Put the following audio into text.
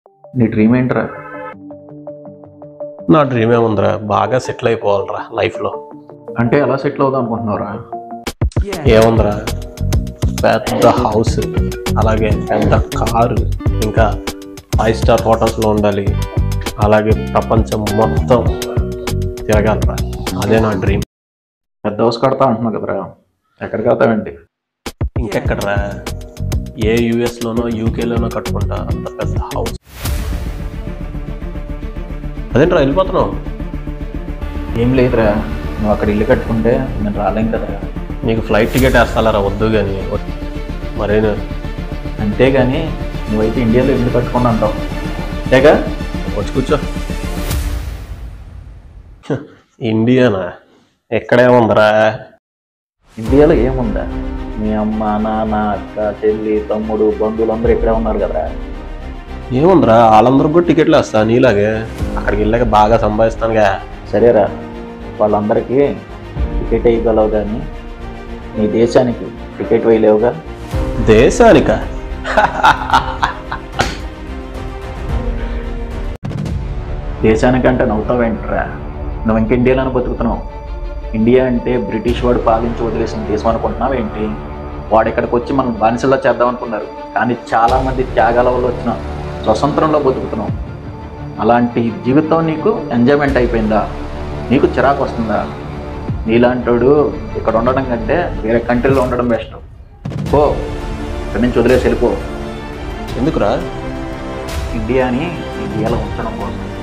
నీ డ్రీమ్ ఏంట్రా నా డ్రీమ్ ఏముందిరా బాగా సెటిల్ అయిపోవాలిరా లైఫ్లో అంటే ఎలా సెటిల్ అవుదాం అనుకుంటున్నావురా ఏముందిరా పెద్ద హౌస్ అలాగే పెద్ద కారు ఇంకా ఫైవ్ స్టార్ హోటల్స్లో ఉండాలి అలాగే ప్రపంచం మొత్తం తిరగాలిరా అదే నా డ్రీమ్ పెద్ద హౌస్ కడతా అంటున్నావు కదరా ఎక్కడికి వెళ్తావేంటి ఇంకెక్కడరా ఏ యూఎస్లోనో యూకేలోనో కట్టుకుంటా అంత పెద్ద హౌస్ అదేంట్రా వెళ్ళిపోతున్నావు ఏం లేదురా నువ్వు అక్కడ ఇల్లు కట్టుకుంటే నేను రాలేం కదరా నీకు ఫ్లైట్ టికెట్ వేస్తాలరా వద్దు కానీ మరేను అంతేగాని నువ్వైతే ఇండియాలో ఇల్లు కట్టుకుని అంటావు అంతేగా వచ్చి కూర్చో హ, ఇండియానా ఎక్కడేముందిరా ఇండియాలో ఏముందా మీ అమ్మ నాన్న అక్క చెల్లి తమ్ముడు బంధువులు అందరూ ఇక్కడే ఉన్నారు కదరా ఏముందిరా వాళ్ళందరికి కూడా టికెట్లు వేస్తా నీలాగే అక్కడికి వెళ్ళాక బాగా సంపాదిస్తానుగా సరేరా వాళ్ళందరికీ టికెట్ వేయగలవు కానీ నీ దేశానికి టికెట్ వేయలేవుగా దేశానిక దేశానికంటే నవ్వుతావేంట్రా నువ్వు ఇంక ఇండియాలోనే బతుకుతున్నావు ఇండియా అంటే బ్రిటిష్ వాడు పాలించి వదిలేసిన దేశం అనుకుంటున్నావు ఏంటి వాడు ఇక్కడికి వచ్చి మనం బానిసల్లా చేద్దాం అనుకున్నారు కానీ చాలామంది త్యాగాల వల్ల వచ్చిన స్వతంత్రంలో బతుకుతున్నాం అలాంటి జీవితం నీకు ఎంజాయ్మెంట్ అయిపోయిందా నీకు చిరాకు వస్తుందా నీలాంటోడు ఇక్కడ ఉండడం కంటే వేరే కంట్రీలో ఉండడం బెస్ట్ పో ఇక్కడి నుంచి వదిలేసి వెళ్ళిపో ఎందుకురా ఇండియాని ఇండియాలో ఉంచడం కోసం